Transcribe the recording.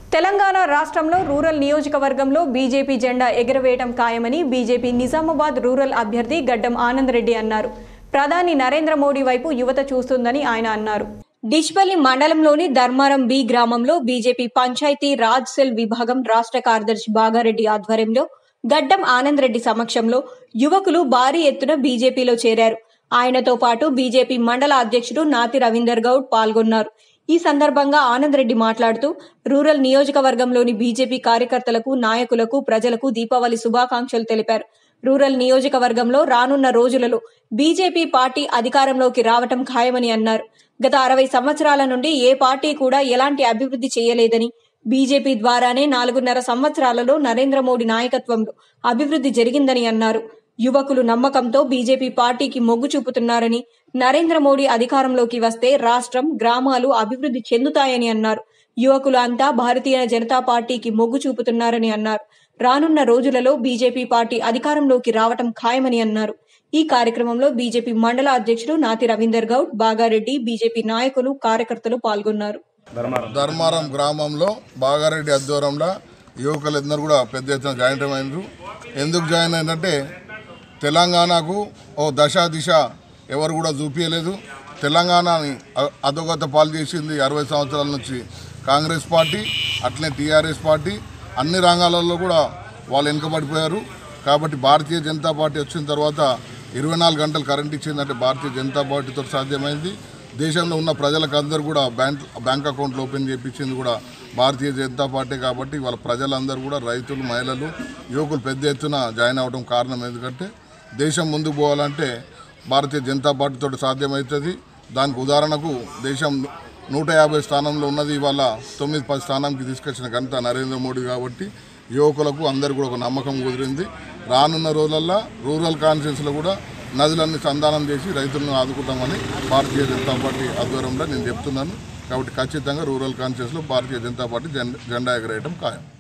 తెలంగాణ రాష్ట్రంలో రూరల్ నియోజకవర్గంలో బీజేపీ జెండా ఎగురవేయడం ఖాయమని బీజేపీ నిజామాబాద్ రూరల్ అభ్యర్థి గడ్డం ఆనంద్ రెడ్డి అన్నారు ప్రధాని నరేంద్ర మోడీ వైపు యువత చూస్తుందని ఆయన అన్నారు డిచ్పల్లి మండలంలోని ధర్మారం బి గ్రామంలో బీజేపీ పంచాయతీ రాజ్ సెల్ విభాగం రాష్ట్ర కార్యదర్శి బాగారెడ్డి ఆధ్వర్యంలో గడ్డం ఆనంద్ రెడ్డి సమక్షంలో యువకులు భారీ ఎత్తున బీజేపీలో చేరారు ఆయనతో పాటు బీజేపీ మండల అధ్యక్షుడు నాతి రవీందర్ గౌడ్ పాల్గొన్నారు ఈ సందర్భంగా ఆనంద్ రెడ్డి మాట్లాడుతూ రూరల్ నియోజకవర్గంలోని బీజేపీ కార్యకర్తలకు నాయకులకు ప్రజలకు దీపావళి శుభాకాంక్షలు తెలిపారు రూరల్ నియోజకవర్గంలో రానున్న రోజులలో బీజేపీ పార్టీ అధికారంలోకి రావటం ఖాయమని అన్నారు గత అరవై సంవత్సరాల నుండి ఏ పార్టీ కూడా ఎలాంటి అభివృద్ధి చేయలేదని బీజేపీ ద్వారానే నాలుగున్నర సంవత్సరాలలో నరేంద్ర మోడీ నాయకత్వంలో అభివృద్ధి జరిగిందని అన్నారు యువకులు నమ్మకంతో బీజేపీ పార్టీకి మొగ్గు చూపుతున్నారని నరేంద్ర మోడీ అధికారంలోకి వస్తే రాష్ట్రం గ్రామాలు అభివృద్ధి చెందుతాయని అన్నారు యువకులు అంతా భారతీయ జనతా పార్టీకి మొగ్గు చూపుతున్నారని అన్నారు రానున్న రోజులలో బీజేపీ పార్టీ అధికారంలోకి రావటం ఖాయమని అన్నారు ఈ కార్యక్రమంలో బీజేపీ మండల అధ్యక్షుడు నాతి రవీందర్ గౌడ్ బాగారెడ్డి బీజేపీ నాయకులు కార్యకర్తలు పాల్గొన్నారు ధర్మారం గ్రామంలో బాగారెడ్డి ఆధ్వర్యంలో యువకులందరూ కూడా పెద్ద ఎత్తున జాయిన్ అయినారు ఎందుకు జాయిన్ అయినంటే తెలంగాణకు ఓ దశ దిశ ఎవరు కూడా చూపించలేదు తెలంగాణని అ- అధోగత పాలు చేసింది అరవై సంవత్సరాల నుంచి కాంగ్రెస్ పార్టీ అట్లనే టీఆర్ఎస్ పార్టీ అన్ని రంగాలలో కూడా వాళ్ళు వెనుకబడిపోయారు కాబట్టి భారతీయ జనతా పార్టీ వచ్చిన తర్వాత ఇరవై నాలుగు గంటలు కరెంట్ ఇచ్చిందంటే భారతీయ జనతా పార్టీతో సాధ్యమైంది దేశంలో ఉన్న ప్రజలకు అందరూ కూడా బ్యాంక్ బ్యాంక్ అకౌంట్లు ఓపెన్ చేయించింది కూడా భారతీయ జనతా పార్టీ కాబట్టి వాళ్ళ ప్రజలందరూ కూడా రైతులు మహిళలు యువకులు పెద్ద ఎత్తున జాయిన్ అవ్వడం కారణం ఎందుకంటే దేశం ముందుకు పోవాలంటే భారతీయ జనతా పార్టీతో సాధ్యమవుతుంది దానికి ఉదాహరణకు దేశం నూట యాభై స్థానంలో ఉన్నది ఇవాళ తొమ్మిది పది స్థానానికి తీసుకొచ్చిన ఘనత నరేంద్ర మోడీ కాబట్టి యువకులకు అందరు కూడా ఒక నమ్మకం కుదిరింది రానున్న రోజులల్లో రూరల్ కాన్ఫరెన్స్లో కూడా నదులన్నీ సంధానం చేసి రైతులను ఆదుకుంటామని భారతీయ జనతా పార్టీ ఆధ్వర్యంలో నేను చెప్తున్నాను కాబట్టి ఖచ్చితంగా రూరల్ కాన్ఫరెన్స్లో భారతీయ జనతా పార్టీ జెండా జెండా ఎగరేయడం ఖాయం